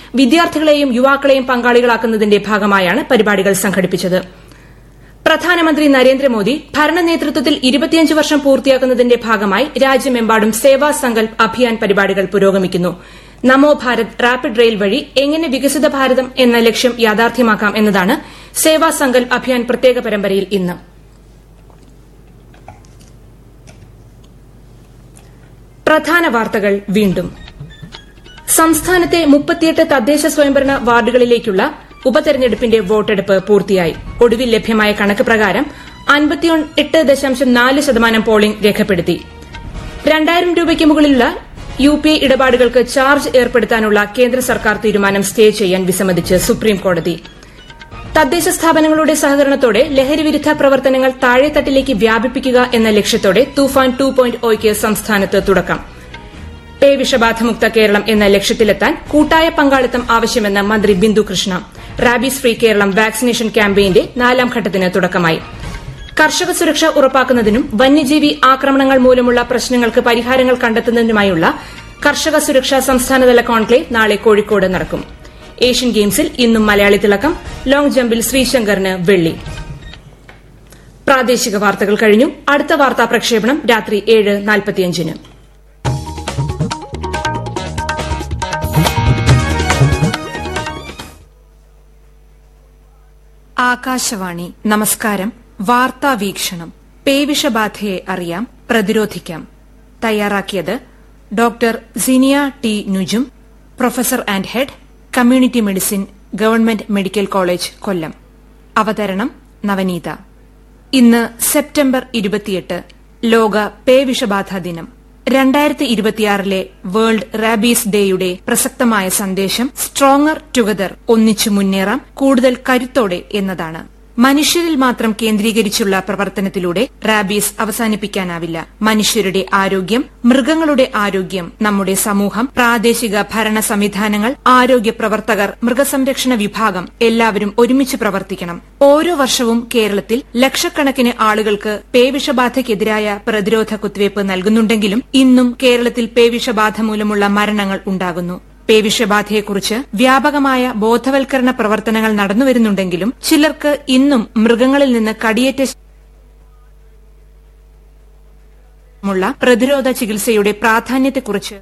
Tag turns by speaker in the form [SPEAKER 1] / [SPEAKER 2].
[SPEAKER 1] വിദ്യാർത്ഥികളെയും യുവാക്കളെയും പങ്കാളികളാക്കുന്നതിന്റെ ഭാഗമായാണ് പരിപാടികൾ സംഘടിപ്പിച്ചത് പ്രധാനമന്ത്രി നരേന്ദ്രമോദി ഭരണനേതൃത്വത്തിൽ ഇരുപത്തിയഞ്ച് വർഷം പൂർത്തിയാക്കുന്നതിന്റെ ഭാഗമായി രാജ്യമെമ്പാടും സേവാ സങ്കൽപ് അഭിയാൻ പരിപാടികൾ പുരോഗമിക്കുന്നു നമോ ഭാരത് റാപ്പിഡ് റെയിൽ വഴി എങ്ങനെ വികസിത ഭാരതം എന്ന ലക്ഷ്യം യാഥാർത്ഥ്യമാക്കാം എന്നതാണ് സേവാ സങ്കൽപ് അഭിയാൻ പ്രത്യേക പരമ്പരയിൽ ഇന്ന് പ്രധാന വാർത്തകൾ വീണ്ടും സംസ്ഥാനത്തെ മുപ്പത്തിയെട്ട് തദ്ദേശ സ്വയംഭരണ വാർഡുകളിലേക്കുള്ള ഉപതെരഞ്ഞെടുപ്പിന്റെ വോട്ടെടുപ്പ് പൂർത്തിയായി ഒടുവിൽ ലഭ്യമായ കണക്ക് പ്രകാരം അൻപത്തിയെട്ട് ദശാംശം നാല് ശതമാനം പോളിംഗ് രേഖപ്പെടുത്തി രണ്ടായിരം രൂപയ്ക്ക് മുകളിലുള്ള യു പി ഐ ഇടപാടുകൾക്ക് ചാർജ് ഏർപ്പെടുത്താനുള്ള കേന്ദ്ര സർക്കാർ തീരുമാനം സ്റ്റേ ചെയ്യാൻ വിസമ്മതിച്ച് സുപ്രീംകോടതി തദ്ദേശ സ്ഥാപനങ്ങളുടെ സഹകരണത്തോടെ ലഹരിവിരുദ്ധ പ്രവർത്തനങ്ങൾ താഴെത്തട്ടിലേക്ക് വ്യാപിപ്പിക്കുക എന്ന ലക്ഷ്യത്തോടെ തൂഫാൻ ടു പോയിന്റ് ഒയ്ക്ക് സംസ്ഥാനത്ത് തുടക്കം പേ വിഷബാധമുക്ത കേരളം എന്ന ലക്ഷ്യത്തിലെത്താൻ കൂട്ടായ പങ്കാളിത്തം ആവശ്യമെന്ന് മന്ത്രി Bindu Krishna rabies free Keralam vaccination ക്യാമ്പയിന്റെ നാലാം ഘട്ടത്തിന് തുടക്കമായി കർഷക സുരക്ഷ ഉറപ്പാക്കുന്നതിനും വന്യജീവി ആക്രമണങ്ങൾ മൂലമുള്ള പ്രശ്നങ്ങൾക്ക് പരിഹാരങ്ങൾ കണ്ടെത്തുന്നതിനുമായുള്ള കർഷക സുരക്ഷാ സംസ്ഥാനതല കോൺക്ലേവ് നാളെ കോഴിക്കോട് നടക്കും ഏഷ്യൻ ഗെയിംസിൽ ഇന്നും മലയാളി തിളക്കം ലോങ് ജമ്പിൽ ശ്രീശങ്കറിന് വെള്ളി പ്രാദേശിക വാർത്തകൾ കഴിഞ്ഞു അടുത്ത വാർത്താ പ്രക്ഷേപണം രാത്രി ഏഴ് നാൽപ്പത്തിയഞ്ചിന് ആകാശവാണി നമസ്കാരം വാർത്താ വീക്ഷണം പേവിഷബാധയെ അറിയാം പ്രതിരോധിക്കാം തയ്യാറാക്കിയത് doctor Sinia T Nujum professor and head community medicine government medical college Kollam അവതരണം നവനീത ഇന്ന് സെപ്റ്റംബർ ഇരുപത്തിയെട്ട് ലോക പേവിഷബാധ ദിനം രണ്ടായിരത്തി ഇരുപത്തിയാറിലെ വേൾഡ് റാബീസ് ഡേയുടെ പ്രസക്തമായ സന്ദേശം സ്ട്രോങ്ങർ ടുഗദർ ഒന്നിച്ചു മുന്നേറാം കൂടുതൽ കരുത്തോടെ എന്നതാണ് മനുഷ്യരിൽ മാത്രം കേന്ദ്രീകരിച്ചുള്ള പ്രവർത്തനത്തിലൂടെ റാബീസ് അവസാനിപ്പിക്കാനാവില്ല മനുഷ്യരുടെ ആരോഗ്യം മൃഗങ്ങളുടെ ആരോഗ്യം നമ്മുടെ സമൂഹം പ്രാദേശിക ഭരണ സംവിധാനങ്ങൾ ആരോഗ്യ പ്രവർത്തകർ മൃഗസംരക്ഷണ വിഭാഗം എല്ലാവരും ഒരുമിച്ച് പ്രവർത്തിക്കണം ഓരോ വർഷവും കേരളത്തിൽ ലക്ഷക്കണക്കിന് ആളുകൾക്ക് പേവിഷബാധയ്ക്കെതിരായ പ്രതിരോധ കുത്തിവയ്പ് നൽകുന്നുണ്ടെങ്കിലും ഇന്നും കേരളത്തിൽ പേവിഷബാധ മൂലമുള്ള മരണങ്ങൾ ഉണ്ടാകുന്നു പേവിഷബാധയെക്കുറിച്ച് വ്യാപകമായ ബോധവൽക്കരണ പ്രവർത്തനങ്ങൾ നടന്നുവരുന്നുണ്ടെങ്കിലും ചിലർക്ക് ഇന്നും മൃഗങ്ങളിൽ നിന്ന് കടിയേറ്റ പ്രതിരോധ ചികിത്സയുടെ പ്രാധാന്യത്തെക്കുറിച്ച്